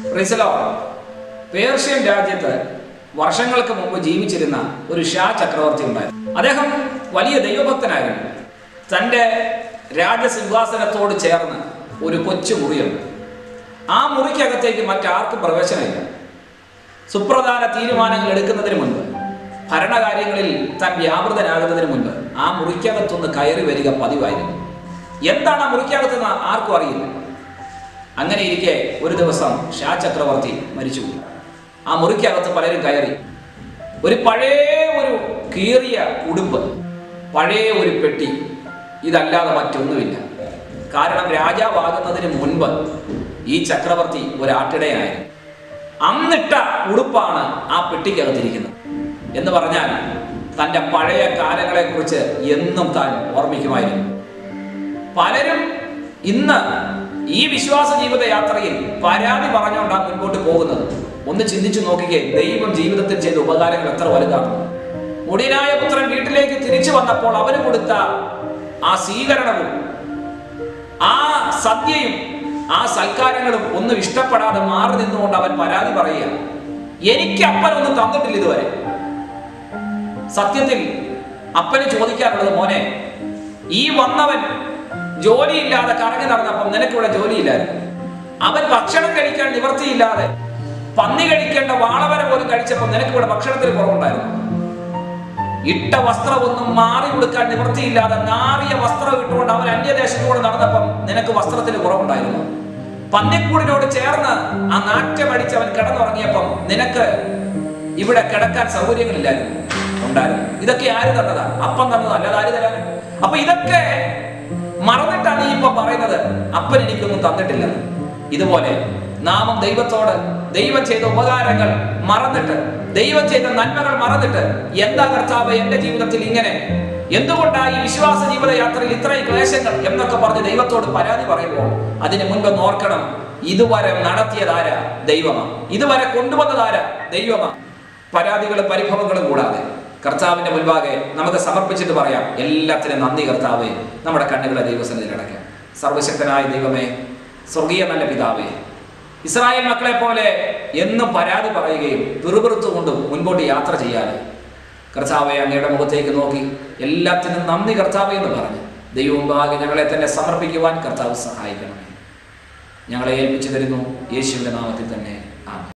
റിസലോ Persian രാജ്യത്ത് വർഷങ്ങൾക്ക് മുമ്പ് ജീവിച്ചിരുന്ന ഒരു ഷാ ചക്രവർത്തി ഉണ്ടായിരുന്നു അദ്ദേഹം വലിയ ദൈവഭക്തനായിരുന്നു തൻ്റെ രാജസിംഹാസനത്തോട് ചേർന്ന് ഒരു കൊച്ചു മുറിയുണ്ട് ആ മുറിക്കകത്തേക്ക് മറ്റാർക്കും പ്രവേശനമില്ല സുപ്രധാന തീരുമാനങ്ങൾ എടുക്കുന്നതിന് മുൻപ് ഭരണകാര്യങ്ങളിൽ താൻ വ്യാപൃതനാകുന്നതിന് മുൻപ് ആ മുറിക്കകത്തൊന്ന് കയറി വരിക പതിവായിരുന്നു എന്താണ് ആ മുറിക്കകത്തെന്ന് ആർക്കും അറിയില്ല അങ്ങനെ ഇരിക്കെ ഒരു ദിവസം ഷാ ചക്രവർത്തി മരിച്ചുപോയി ആ മുറിക്കകത്ത് പലരും കയറി ഒരു പഴയ ഒരു കീറിയ ഉടുപ്പ് പഴയ ഒരു പെട്ടി ഇതല്ലാതെ മറ്റൊന്നുമില്ല കാരണം രാജാവാകുന്നതിന് മുൻപ് ഈ ചക്രവർത്തി ഒരാട്ടിടയായിരുന്നു അന്നിട്ട ഉടുപ്പാണ് ആ പെട്ടിക്കകത്തിരിക്കുന്നത് എന്ന് പറഞ്ഞാൽ തൻ്റെ പഴയ കാലങ്ങളെക്കുറിച്ച് എന്നും താൻ ഓർമ്മിക്കുമായിരുന്നു പലരും ഇന്ന് ഈ വിശ്വാസ ജീവിത യാത്രയിൽ പരാതി പറഞ്ഞുകൊണ്ടാണ് മുൻപോട്ട് പോകുന്നത് ഒന്ന് ചിന്തിച്ചു നോക്കിക്കേ ദൈവം ജീവിതത്തിൽ ചെയ്ത ഉപകാരങ്ങൾ എത്ര വലുതാണ് മുടിയനായ പുത്രൻ വീട്ടിലേക്ക് തിരിച്ചു വന്നപ്പോൾ അവന് കൊടുത്ത ആ സ്വീകരണവും ആ സദ്യയും ആ സൽക്കാരങ്ങളും ഒന്നും ഇഷ്ടപ്പെടാതെ മാറി നിന്നുകൊണ്ട് അവൻ പരാതി പറയുക എനിക്ക് അപ്പനൊന്നും തന്നിട്ടില്ല ഇതുവരെ സത്യത്തിൽ അപ്പന് ചോദിക്കാറുള്ളത് മോനെ ഈ വന്നവൻ ജോലിയില്ലാതെ കറങ്ങി നടന്നപ്പം നിനക്കിവിടെ ജോലിയില്ലായിരുന്നു അവൻ ഭക്ഷണം കഴിക്കാൻ നിവർത്തിയില്ലാതെ പന്നി കഴിക്കേണ്ട വാളവര പോലും കഴിച്ചപ്പോൾ നിനക്കിവിടെ ഭക്ഷണത്തിന് കുറവുണ്ടായിരുന്നു ഇട്ട വസ്ത്രമൊന്നും മാറി കൊടുക്കാൻ നിവൃത്തിയില്ലാതെ നാറിയ വസ്ത്രം ഇട്ടുകൊണ്ട് അവൻ അന്യദേശത്തൂടെ നടന്നപ്പം നിനക്ക് വസ്ത്രത്തിന് കുറവുണ്ടായിരുന്നു പന്നിക്കൂടിനോട് ചേർന്ന് ആ നാറ്റമടിച്ച് അവൻ കിടന്നുറങ്ങിയപ്പം നിനക്ക് ഇവിടെ കിടക്കാൻ സൗകര്യങ്ങളില്ലായിരുന്നു ഉണ്ടായിരുന്നു ഇതൊക്കെ ആര് തന്നതാ അപ്പം തന്നതാ അല്ലാതെ ആര് തരാൻ അപ്പൊ ഇതൊക്കെ മറന്നിട്ടാണ് നീ ഇപ്പൊ പറയുന്നത് അപ്പൻ എനിക്കൊന്നും തന്നിട്ടില്ല ഇതുപോലെ നാമം ദൈവത്തോട് ദൈവം ചെയ്ത ഉപകാരങ്ങൾ മറന്നിട്ട് ദൈവം ചെയ്ത നന്മകൾ മറന്നിട്ട് എന്താ കർത്താവ് എന്റെ ജീവിതത്തിൽ ഇങ്ങനെ എന്തുകൊണ്ടാണ് ഈ വിശ്വാസ ജീവിത യാത്രയിൽ ഇത്രയും ക്ലേശങ്ങൾ എന്നൊക്കെ പറഞ്ഞ് ദൈവത്തോട് പരാതി പറയുമ്പോൾ അതിന് മുൻപ് ഒന്ന് ഓർക്കണം ഇതുവരെ നടത്തിയതാരാ ദൈവമാ ഇതുവരെ കൊണ്ടുവന്നതാരാ ദൈവമാ പരാതികളും പരിഭവങ്ങളും കൂടാതെ കർത്താവിന്റെ മുൻപാകെ നമുക്ക് സമർപ്പിച്ചിട്ട് പറയാം എല്ലാത്തിനും നന്ദി കർത്താവേ നമ്മുടെ കണ്ണുകളെ ദൈവസന്നിധിയിൽ അടയ്ക്കാം സർവശക്തനായ ദൈവമേ സ്വർഗീയ നല്ല പിതാവേ ഇസ്രായേൽ മക്കളെ പോലെ എന്നും പരാതി പറയുകയും പിറുപിറുത്തുകൊണ്ടും മുൻപോട്ട് യാത്ര ചെയ്യാതെ കർത്താവെ അങ്ങയുടെ മുഖത്തേക്ക് നോക്കി എല്ലാത്തിനും നന്ദി കർത്താവേ എന്ന് പറഞ്ഞ് ദൈവമുമ്പാകെ ഞങ്ങളെ തന്നെ സമർപ്പിക്കുവാൻ കർത്താവ് സഹായിക്കണമേ ഞങ്ങളെ ഏൽപ്പിച്ചു തരുന്നു യേശുവിന്റെ നാമത്തിൽ തന്നെ